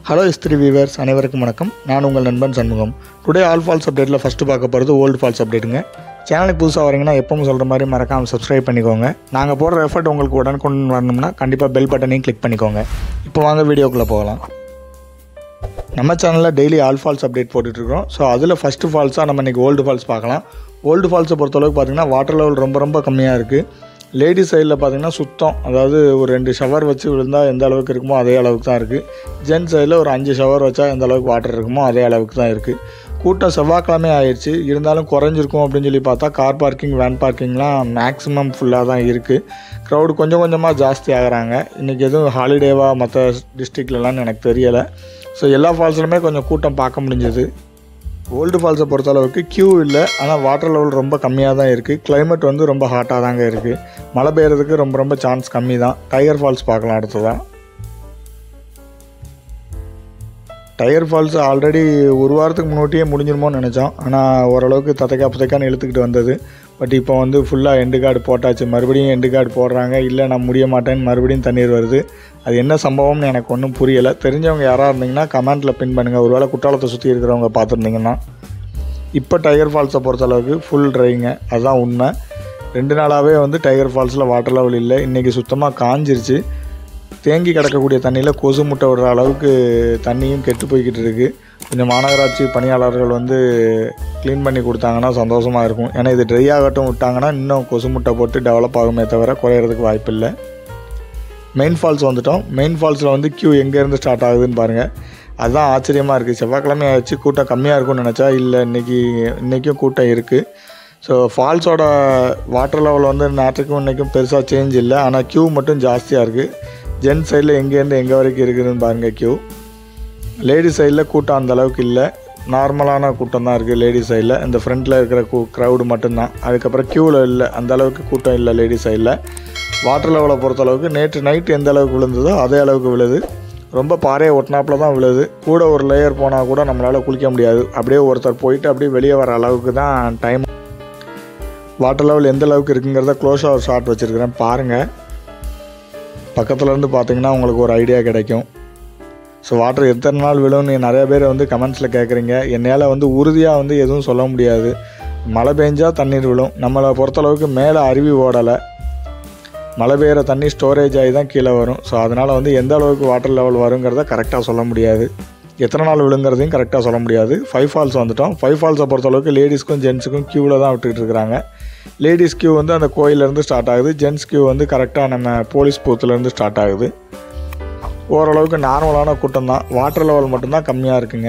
hello இஸ்திரி viewers அனைவருக்கும் வணக்கம் நான் உங்கள் நண்பன் சண்முகம் டுடே ஆல் ஃபால்ஸ் அப்டேட்டில் ஃபஸ்ட்டு பார்க்க போகிறது ஓல்டு ஃபால்ஸ் அப்டேட்டுங்க சேனலுக்கு புதுசாக வரீங்கன்னா எப்பவும் சொல்கிற மாதிரி மறக்காமல் சப்ஸ்கிரைப் பண்ணிக்கோங்க நாங்கள் போடுற எஃபர்ட் உங்களுக்கு உடனுக்குடன் வரணும்னா கண்டிப்பாக பெல் பட்டனையும் கிளிக் பண்ணிக்கோங்க இப்போ வாங்க வீடியோக்குள்ளே போகலாம் நம்ம சேனலில் டெய்லி ஆல் ஃபால்ஸ் அப்டேட் போட்டுட்ருக்கோம் ஸோ அதில் ஃபஸ்ட்டு ஃபால்ஸாக நம்ம இன்றைக்கி ஓல்டு ஃபால்ஸ் பார்க்கலாம் ஓல்டு ஃபால்ஸை பொறுத்தளவுக்கு பார்த்திங்கன்னா வாட்டர் லெவல் ரொம்ப ரொம்ப கம்மியாக இருக்குது லேடிஸ் சைடில் பார்த்தீங்கன்னா சுத்தம் அதாவது ஒரு ரெண்டு ஷவர் வச்சு விழுந்தால் எந்த அளவுக்கு இருக்குமோ அதே அளவுக்கு தான் இருக்குது ஜென்ஸ் சைடில் ஒரு அஞ்சு ஷவர் வச்சா எந்த அளவுக்கு வாட்டர் இருக்குமோ அதே அளவுக்கு தான் இருக்குது கூட்டம் செவ்வாய்க்கிழமை ஆயிடுச்சு இருந்தாலும் குறைஞ்சிருக்கும் அப்படின்னு சொல்லி பார்த்தா கார் பார்க்கிங் வேன் பார்க்கிங்லாம் மேக்ஸிமம் ஃபுல்லாக தான் இருக்குது க்ரௌடு கொஞ்சம் கொஞ்சமாக ஜாஸ்தி ஆகுறாங்க இன்றைக்கி எதுவும் ஹாலிடேவாக மற்ற டிஸ்ட்ரிக்ட்லலாம் எனக்கு தெரியலை ஸோ எல்லா ஃபால்ஸ்லுமே கொஞ்சம் கூட்டம் பார்க்க முடிஞ்சது ஓல்டு ஃபால்ஸை பொறுத்தளவுக்கு க்யூ இல்லை ஆனால் வாட்டர் லெவல் ரொம்ப கம்மியாக தான் இருக்குது climate வந்து ரொம்ப ஹாட்டாக தாங்க இருக்குது மழை பெய்யறதுக்கு ரொம்ப ரொம்ப சான்ஸ் கம்மி தான் டைகர் ஃபால்ஸ் பார்க்கலாம் அடுத்ததான் டயர் ஃபால்ஸ் ஆல்ரெடி ஒரு வாரத்துக்கு முன்னாடியே முடிஞ்சிருமோன்னு நினச்சோம் ஆனால் ஓரளவுக்கு தத்தைக்கா புதைக்கான்னு இழுத்துக்கிட்டு வந்தது பட் இப்போ வந்து ஃபுல்லாக எண்டு கார்டு போட்டாச்சு மறுபடியும் எண்டு கார்டு போடுறாங்க இல்லை நான் முடிய மாட்டேன்னு மறுபடியும் தண்ணீர் வருது அது என்ன சம்பவம்னு எனக்கு ஒன்றும் புரியலை தெரிஞ்சவங்க யாராக இருந்தீங்கன்னா கமெண்ட்டில் பின் பண்ணுங்கள் ஒருவேளை குற்றாலத்தை சுற்றி இருக்கிறவங்க பார்த்துருந்தீங்கன்னா இப்போ டைகர் ஃபால்ஸை பொறுத்தளவுக்கு ஃபுல் ட்ரைங்க அதுதான் உண்மை ரெண்டு நாளாகவே வந்து டைகர் ஃபால்ஸில் வாட்டர் லெவல் இல்லை இன்றைக்கி சுத்தமாக காஞ்சிருச்சு தேங்கி கிடக்கக்கூடிய தண்ணியில் கொசு முட்டை விடுற அளவுக்கு தண்ணியும் கெட்டு போய்கிட்டு இருக்குது கொஞ்சம் மாநகராட்சி பணியாளர்கள் வந்து க்ளீன் பண்ணி கொடுத்தாங்கன்னா சந்தோஷமாக இருக்கும் ஏன்னா இது ட்ரை ஆகட்டும் விட்டாங்கன்னா இன்னும் கொசு முட்டை போட்டு டெவலப் ஆகுமே தவிர குறையிறதுக்கு வாய்ப்பில்லை மெயின் ஃபால்ஸ் வந்துட்டோம் மெயின் ஃபால்ஸில் வந்து க்யூ எங்கேருந்து ஸ்டார்ட் ஆகுதுன்னு பாருங்கள் அதுதான் ஆச்சரியமாக இருக்குது செவ்வாய்க்கிழமை ஆச்சு கூட்டம் கம்மியாக இருக்கும்னு நினச்சா இல்லை இன்றைக்கி இன்றைக்கும் கூட்டம் இருக்குது ஸோ ஃபால்ஸோட வாட்டர் லெவல் வந்து நேற்றுக்கும் இன்றைக்கும் பெருசாக சேஞ்ச் இல்லை ஆனால் க்யூ மட்டும் ஜாஸ்தியாக இருக்குது ஜென்ஸ் சைடில் எங்கேருந்து எங்கே வரைக்கும் இருக்குதுன்னு பாருங்கள் க்யூ லேடிஸ் சைடில் கூட்டம் அந்த அளவுக்கு இல்லை நார்மலான கூட்டம் தான் இருக்குது லேடிஸ் சைடில் இந்த ஃப்ரண்ட்டில் இருக்கிற கூ க்ரௌடு மட்டும்தான் அதுக்கப்புறம் க்யூவில் இல்லை அந்த அளவுக்கு கூட்டம் இல்லை லேடிஸ் சைடில் வாட்டர் லெவலை பொறுத்தளவுக்கு நேற்று நைட்டு எந்த அளவுக்கு விழுந்ததோ அதே அளவுக்கு விழுது ரொம்ப பாறையை ஒட்டினாப்பில் தான் விழுது கூட ஒரு லேயர் போனால் கூட நம்மளால் குளிக்க முடியாது அப்படியே ஒருத்தர் போயிட்டு அப்படியே வெளியே வர அளவுக்கு தான் டைம் வாட்டர் லெவல் எந்த அளவுக்கு இருக்குங்கிறத க்ளோஸாக ஒரு ஷாட் வச்சுருக்கிறேன் பாருங்கள் பக்கத்துல இருந்து பார்த்தீங்கன்னா உங்களுக்கு ஒரு ஐடியா கிடைக்கும் ஸோ வாட்டர் எத்தனை நாள் விழும்னு நிறைய பேர் வந்து கமெண்ட்ஸில் கேட்குறீங்க என்னால் வந்து உறுதியாக வந்து எதுவும் சொல்ல முடியாது மழை பெஞ்சால் தண்ணீர் விழும் நம்மளை பொறுத்தளவுக்கு மேலே அருவி ஓடலை மழை பெய்கிற தண்ணி ஸ்டோரேஜ் ஆகி தான் கீழே வரும் ஸோ அதனால் வந்து எந்த அளவுக்கு வாட்டர் லெவல் வருங்கிறத கரெக்டாக சொல்ல முடியாது எத்தனை நாள் விழுங்கிறதையும் கரெக்டாக சொல்ல முடியாது ஃபைவ் ஃபால்ஸ் வந்துட்டோம் ஃபைவ் ஃபால்ஸை பொறுத்தளவுக்கு லேடிஸ்க்கும் ஜென்ஸுக்கும் க்யூவில் தான் விட்டுக்கிட்டு இருக்கிறாங்க லேடிஸ் கியூ வந்து அந்த கோயிலேருந்து ஸ்டார்ட் ஆகுது ஜென்ஸ் கியூ வந்து கரெக்டாக நம்ம போலீஸ் பூத்துலேருந்து ஸ்டார்ட் ஆகுது ஓரளவுக்கு நார்மலான கூட்டம் தான் வாட்டர் லெவல் மட்டும்தான் கம்மியாக இருக்குங்க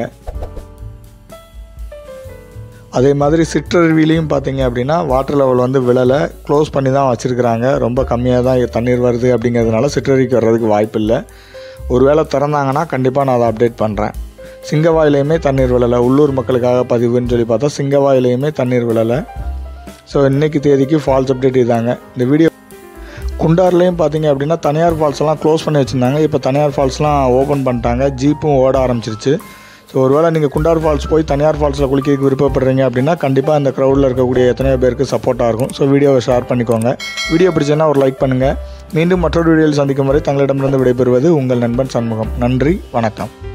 அதே மாதிரி சிற்றருவிலையும் பார்த்தீங்க அப்படின்னா வாட்டர் லெவல் வந்து விழலை க்ளோஸ் பண்ணி தான் வச்சுருக்கிறாங்க ரொம்ப கம்மியாக தான் தண்ணீர் வருது அப்படிங்கிறதுனால சிற்றருவிக்கு வர்றதுக்கு வாய்ப்பு இல்லை ஒருவேளை திறந்தாங்கன்னா கண்டிப்பாக நான் அதை அப்டேட் பண்ணுறேன் சிங்கவாயிலையுமே தண்ணீர் விழலை உள்ளூர் மக்களுக்காக பதிவுன்னு சொல்லி பார்த்தா சிங்கவாயிலையுமே தண்ணீர் விழலை ஸோ இன்றைக்கி தேதிக்கு ஃபால்ஸ் அப்டேட் இதாங்க இந்த வீடியோ குண்டார்லேயும் பார்த்தீங்க அப்படின்னா தனியார் ஃபால்ஸ் எல்லாம் க்ளோஸ் பண்ணி வச்சுருந்தாங்க இப்போ தனியார் ஃபால்ஸ்லாம் ஓப்பன் பண்ணிட்டாங்க ஜீப்பும் ஓட ஆரம்பிச்சிருச்சு ஸோ ஒருவேளை நீங்கள் குண்டார் ஃபால்ஸ் போய் தனியார் ஃபால்ஸில் குளிக்கிறதுக்கு விருப்பப்படுறீங்க அப்படின்னா கண்டிப்பாக அந்த க்ரௌடில் இருக்கக்கூடிய எத்தனையோ பேருக்கு சப்போர்ட்டாக இருக்கும் ஸோ வீடியோவை ஷேர் பண்ணிக்கோங்க வீடியோ பிடிச்சதுன்னா ஒரு லைக் பண்ணுங்கள் மீண்டும் மற்றொரு வீடியோவில் சந்திக்கும் வரை தங்களிடமிருந்து விடைபெறுவது உங்கள் நண்பன் சண்முகம் நன்றி வணக்கம்